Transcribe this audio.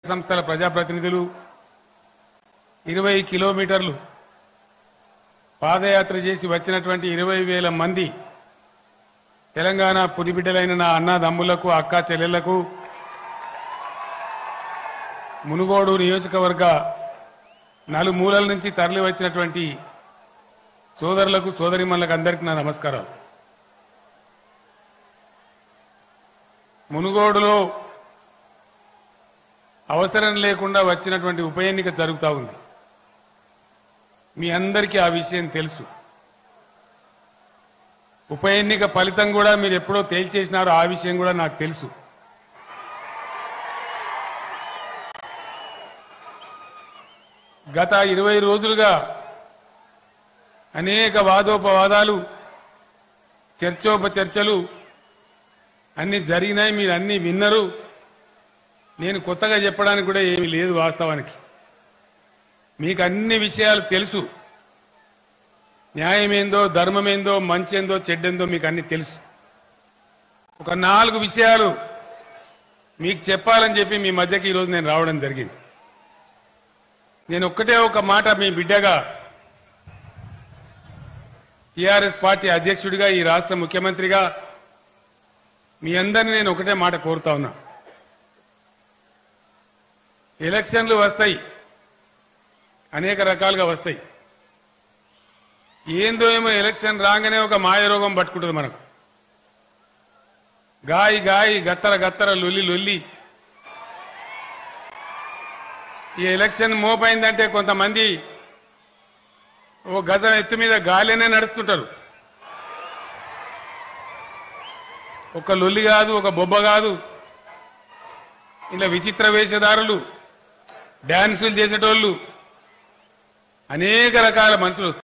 సంస్థల ప్రజాప్రతినిధులు ఇరవై కిలోమీటర్లు పాదయాత్ర చేసి వచ్చినటువంటి ఇరవై వేల మంది తెలంగాణ పులిబిడ్డలైన నా అన్నదమ్ములకు అక్క చెల్లెళ్లకు మునుగోడు నియోజకవర్గ నలుమూలల నుంచి తరలి వచ్చినటువంటి సోదరులకు సోదరిమణులకు అందరికీ నా నమస్కారాలు మునుగోడులో అవసరం లేకుండా వచ్చినటువంటి ఉప ఎన్నిక జరుగుతూ ఉంది మీ అందరికీ ఆ విషయం తెలుసు ఉప ఎన్నిక ఫలితం కూడా మీరు ఎప్పుడో తేల్చేసినారో ఆ విషయం కూడా నాకు తెలుసు గత ఇరవై రోజులుగా అనేక వాదోపవాదాలు చర్చోపచర్చలు అన్ని జరిగినాయి మీరు అన్ని విన్నరు నేను కొత్తగా చెప్పడానికి కూడా ఏమీ లేదు వాస్తవానికి మీకు అన్ని విషయాలు తెలుసు న్యాయమేందో ధర్మమేందో మంచేందో చెడ్డేందో మీకు అన్ని తెలుసు ఒక నాలుగు విషయాలు మీకు చెప్పాలని చెప్పి మీ మధ్యకి ఈరోజు నేను రావడం జరిగింది నేను ఒక్కటే ఒక మాట మీ బిడ్డగా టీఆర్ఎస్ పార్టీ అధ్యక్షుడిగా ఈ రాష్ట్ర ముఖ్యమంత్రిగా మీ అందరిని నేను ఒకటే మాట కోరుతా ఉన్నా ఎలక్షన్లు వస్తాయి అనేక రకాలుగా వస్తాయి ఏందో ఏమో ఎలక్షన్ రాగానే ఒక మాయరోగం పట్టుకుంటుంది మనకు గాయి గాయి గత్తర గత్తర లొల్లి లొల్లి ఈ ఎలక్షన్ మోపైందంటే కొంతమంది ఓ గజం ఎత్తు మీద గాలినే నడుస్తుంటారు ఒక లొల్లి కాదు ఒక బొబ్బ కాదు ఇలా విచిత్ర వేషధారులు డాన్సులు చేసేటోళ్ళు అనేక రకాల మనుషులు వస్తారు